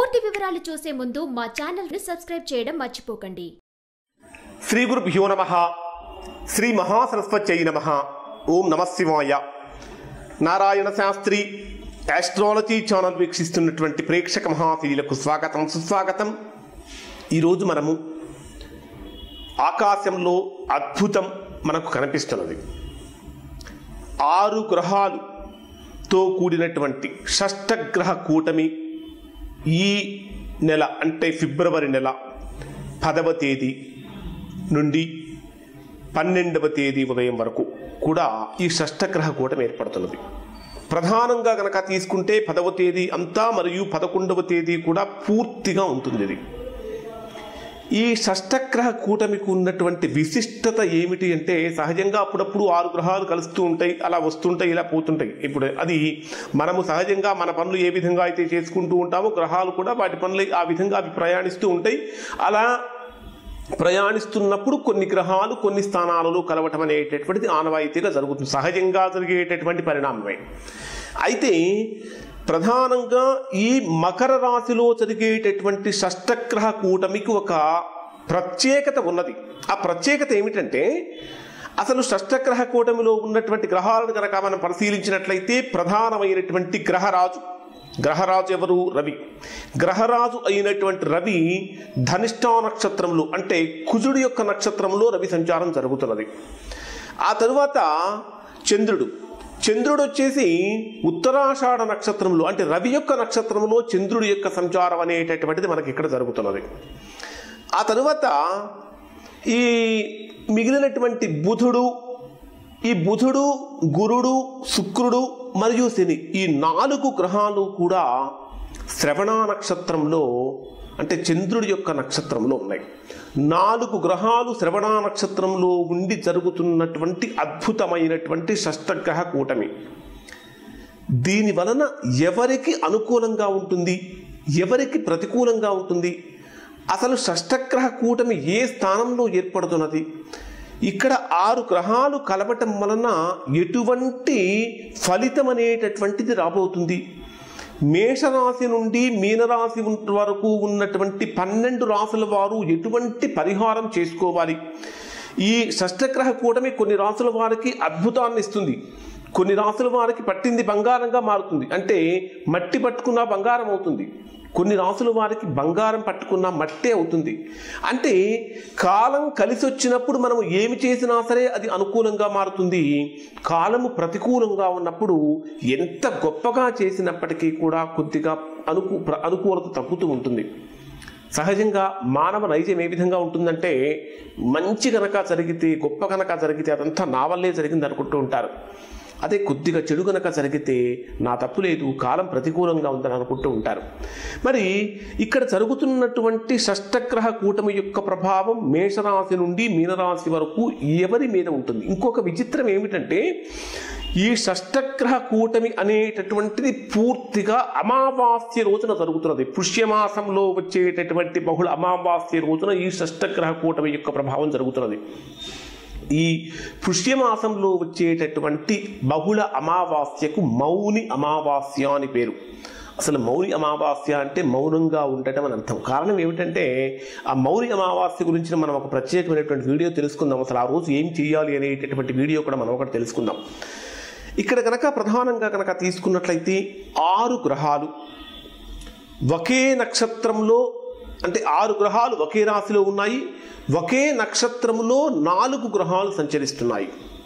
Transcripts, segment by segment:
పూర్తి వివరాలు చూసే ముందు మా ఛానల్ ని సబ్స్క్రైబ్ చేయడం మర్చిపోకండి శ్రీ గురుభ్యో నమ శ్రీ మహాసరస్వత్యై నమ ఓం నమ శివాయ నారాయణ శాస్త్రి ఆస్ట్రాలజీ ఛానల్ వీక్షిస్తున్నటువంటి ప్రేక్షక మహాశీలకు స్వాగతం సుస్వాగతం ఈరోజు మనము ఆకాశంలో అద్భుతం మనకు కనిపిస్తున్నది ఆరు గ్రహాలుతో కూడినటువంటి షష్టగ్రహ కూటమి ఈ నెల అంటే ఫిబ్రవరి నెల పదవ తేదీ నుండి పన్నెండవ తేదీ ఉదయం వరకు కూడా ఈ షష్టగ్రహ కూటమి ఏర్పడుతున్నది ప్రధానంగా కనుక తీసుకుంటే పదవ తేదీ అంతా మరియు పదకొండవ తేదీ కూడా పూర్తిగా ఉంటుంది ఇది ఈ షష్టగ్రహ కూటమికి ఉన్నటువంటి విశిష్టత ఏమిటి అంటే సహజంగా అప్పుడప్పుడు ఆరు గ్రహాలు కలుస్తూ ఉంటాయి అలా వస్తుంటాయి ఇలా పోతుంటాయి ఇప్పుడు అది మనము సహజంగా మన పనులు ఏ విధంగా అయితే చేసుకుంటూ ఉంటామో గ్రహాలు కూడా వాటి పనులు ఆ విధంగా అవి ప్రయాణిస్తూ ఉంటాయి అలా ప్రయాణిస్తున్నప్పుడు కొన్ని గ్రహాలు కొన్ని స్థానాలలో కలవటం అనేటటువంటిది ఆనవాయితీగా జరుగుతుంది సహజంగా జరిగేటటువంటి పరిణామమే అయితే ప్రధానంగా ఈ మకర రాశిలో జరిగేటటువంటి షష్టగ్రహ కూటమికి ఒక ప్రత్యేకత ఉన్నది ఆ ప్రత్యేకత ఏమిటంటే అసలు షష్టగ్రహ కూటమిలో ఉన్నటువంటి గ్రహాలను కనుక మనం పరిశీలించినట్లయితే ప్రధానమైనటువంటి గ్రహరాజు గ్రహరాజు ఎవరు రవి గ్రహరాజు అయినటువంటి రవి ధనిష్టా నక్షత్రంలో అంటే కుజుడి యొక్క నక్షత్రంలో రవి సంచారం జరుగుతున్నది ఆ తరువాత చంద్రుడు చంద్రుడు వచ్చేసి ఉత్తరాషాఢ నక్షత్రంలో అంటే రవి యొక్క నక్షత్రంలో చంద్రుడి యొక్క సంచారం అనేటటువంటిది మనకి ఇక్కడ జరుగుతున్నది ఆ తరువాత ఈ మిగిలినటువంటి బుధుడు ఈ బుధుడు గురుడు శుక్రుడు మరియు శని ఈ నాలుగు గ్రహాలు కూడా శ్రవణ నక్షత్రంలో అంటే చంద్రుడి యొక్క నక్షత్రంలో ఉన్నాయి నాలుగు గ్రహాలు శ్రవణ నక్షత్రంలో ఉండి జరుగుతున్నటువంటి అద్భుతమైనటువంటి షష్టగ్రహ కూటమి దీని వలన ఎవరికి అనుకూలంగా ఉంటుంది ఎవరికి ప్రతికూలంగా ఉంటుంది అసలు షష్టగ్రహ కూటమి ఏ స్థానంలో ఏర్పడుతున్నది ఇక్కడ ఆరు గ్రహాలు కలవటం వలన ఎటువంటి ఫలితం అనేటటువంటిది రాబోతుంది మేషరాశి నుండి మీనరాశి ఉన్- వరకు ఉన్నటువంటి పన్నెండు రాసుల వారు ఎటువంటి పరిహారం చేసుకోవాలి ఈ షష్టగ్రహ కూటమి కొన్ని రాసుల వారికి అద్భుతాన్ని ఇస్తుంది కొన్ని రాసుల వారికి పట్టింది బంగారంగా మారుతుంది అంటే మట్టి పట్టుకున్న బంగారం అవుతుంది కొన్ని రాసుల వారికి బంగారం పట్టుకున్న మట్టే అవుతుంది అంటే కాలం కలిసి వచ్చినప్పుడు మనం ఏమి చేసినా సరే అది అనుకూలంగా మారుతుంది కాలము ప్రతికూలంగా ఉన్నప్పుడు ఎంత గొప్పగా చేసినప్పటికీ కూడా కొద్దిగా అనుకూ ప్ర- అనుకూలత తగ్గుతూ ఉంటుంది సహజంగా మానవ నైజం ఏ విధంగా ఉంటుందంటే మంచి కనుక జరిగితే గొప్ప కనుక జరిగితే అదంతా నా వల్లే జరిగింది అనుకుంటూ ఉంటారు అదే కొద్దిగా చెడు కనుక జరిగితే నా తప్పు లేదు కాలం ప్రతికూలంగా ఉందని అనుకుంటూ ఉంటారు మరి ఇక్కడ జరుగుతున్నటువంటి షష్టగ్రహ కూటమి యొక్క ప్రభావం మేషరాశి నుండి మీనరాశి వరకు ఎవరి మీద ఉంటుంది ఇంకొక విచిత్రం ఏమిటంటే ఈ షష్టగ్రహ కూటమి అనేటటువంటిది పూర్తిగా అమావాస్య రోజున జరుగుతున్నది పుష్యమాసంలో వచ్చేటటువంటి బహుళ అమావాస్య రోజున ఈ షష్టగ్రహ కూటమి యొక్క ప్రభావం జరుగుతున్నది ఈ పుష్యమాసంలో వచ్చేటటువంటి బహుళ అమావాస్యకు మౌని అమావాస్య అని పేరు అసలు మౌని అమావాస్య అంటే మౌనంగా ఉండటం అని అర్థం కారణం ఏమిటంటే ఆ మౌని అమావాస్య గురించి మనం ఒక ప్రత్యేకమైనటువంటి వీడియో తెలుసుకుందాం అసలు ఆ రోజు ఏం చేయాలి అనేటటువంటి వీడియో కూడా మనం ఒకటి తెలుసుకుందాం ఇక్కడ కనుక ప్రధానంగా కనుక తీసుకున్నట్లయితే ఆరు గ్రహాలు ఒకే నక్షత్రంలో అంటే ఆరు గ్రహాలు ఒకే రాశిలో ఉన్నాయి ఒకే నక్షత్రంలో నాలుగు గ్రహాలు సంచరిస్తున్నాయి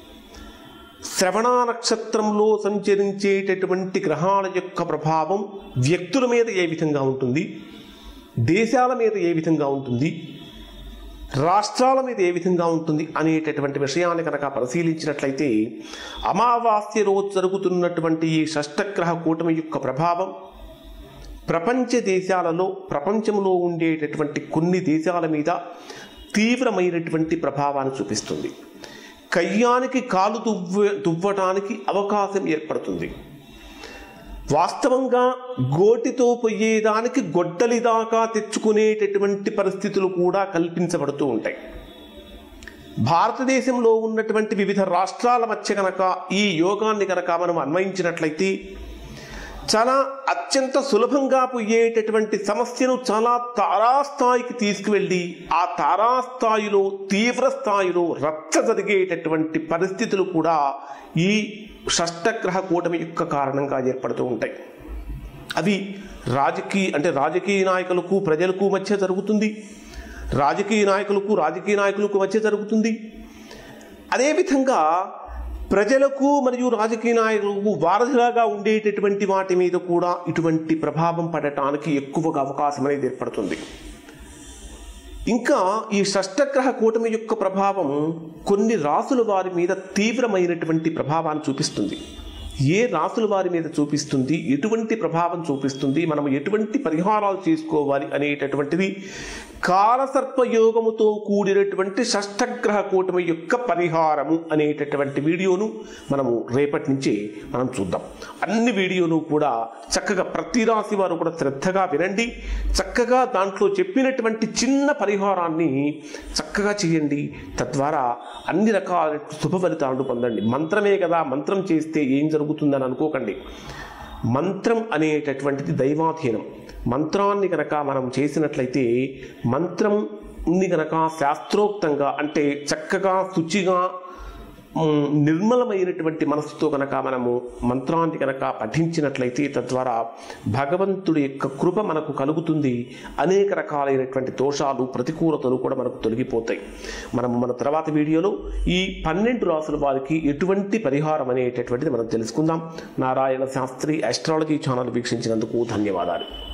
శ్రవణ నక్షత్రంలో సంచరించేటటువంటి గ్రహాల యొక్క ప్రభావం వ్యక్తుల మీద ఏ విధంగా ఉంటుంది దేశాల మీద ఏ విధంగా ఉంటుంది రాష్ట్రాల మీద ఏ విధంగా ఉంటుంది అనేటటువంటి విషయాన్ని కనుక పరిశీలించినట్లయితే అమావాస్య రోజు జరుగుతున్నటువంటి ఈ షష్టగ్రహ కూటమి యొక్క ప్రభావం ప్రపంచ దేశాలలో ప్రపంచంలో ఉండేటటువంటి కొన్ని దేశాల మీద తీవ్రమైనటువంటి ప్రభావాన్ని చూపిస్తుంది కయ్యానికి కాలు దువ్వ దువ్వటానికి అవకాశం ఏర్పడుతుంది వాస్తవంగా గోటితో పోయేదానికి గొడ్డలి దాకా తెచ్చుకునేటటువంటి పరిస్థితులు కూడా కల్పించబడుతూ ఉంటాయి భారతదేశంలో ఉన్నటువంటి వివిధ రాష్ట్రాల మధ్య కనుక ఈ యోగాన్ని కనుక మనం అన్వయించినట్లయితే చాలా అత్యంత సులభంగా పోయేటటువంటి సమస్యను చాలా తారాస్థాయికి తీసుకువెళ్ళి ఆ తారాస్థాయిలో తీవ్ర స్థాయిలో రచ్చ జరిగేటటువంటి పరిస్థితులు కూడా ఈ షష్టగ్రహ కూటమి యొక్క కారణంగా ఏర్పడుతూ ఉంటాయి అవి రాజకీయ అంటే రాజకీయ నాయకులకు ప్రజలకు మధ్య జరుగుతుంది రాజకీయ నాయకులకు రాజకీయ నాయకులకు మధ్య జరుగుతుంది అదేవిధంగా ప్రజలకు మరియు రాజకీయ నాయకులకు వారధిలాగా ఉండేటటువంటి వాటి మీద కూడా ఇటువంటి ప్రభావం పడటానికి ఎక్కువగా అవకాశం అనేది ఏర్పడుతుంది ఇంకా ఈ షష్టగ్రహ కూటమి యొక్క ప్రభావం కొన్ని రాసుల వారి మీద తీవ్రమైనటువంటి ప్రభావాన్ని చూపిస్తుంది ఏ రాసుల వారి మీద చూపిస్తుంది ఎటువంటి ప్రభావం చూపిస్తుంది మనం ఎటువంటి పరిహారాలు చేసుకోవాలి అనేటటువంటిది కాలసర్పయోగముతో కూడినటువంటి షష్టగ్రహ కూటమి యొక్క పరిహారము అనేటటువంటి వీడియోను మనము రేపటి నుంచి మనం చూద్దాం అన్ని వీడియోలు కూడా చక్కగా ప్రతి రాశి వారు కూడా శ్రద్ధగా వినండి చక్కగా దాంట్లో చెప్పినటువంటి చిన్న పరిహారాన్ని చక్కగా చేయండి తద్వారా అన్ని రకాల శుభ ఫలితాలను పొందండి మంత్రమే కదా మంత్రం చేస్తే ఏం జరుగుతుందని అనుకోకండి మంత్రం అనేటటువంటిది దైవాధీనం మంత్రాన్ని కనుక మనం చేసినట్లయితే మంత్రంని కనుక శాస్త్రోక్తంగా అంటే చక్కగా శుచిగా మ్, నిర్మలమైనటువంటి మనసుతో కనుక మనము మంత్రాన్ని కనుక పఠించినట్లయితే తద్వారా భగవంతుడి యొక్క కృప మనకు కలుగుతుంది అనేక రకాలైనటువంటి దోషాలు ప్రతికూలతలు కూడా మనకు తొలగిపోతాయి మనము మన తర్వాత వీడియోలో ఈ పన్నెండు రాసుల వారికి ఎటువంటి పరిహారం అనేటటువంటిది మనం తెలుసుకుందాం నారాయణ శాస్త్రి ఆస్ట్రాలజీ ఛానల్ వీక్షించినందుకు ధన్యవాదాలు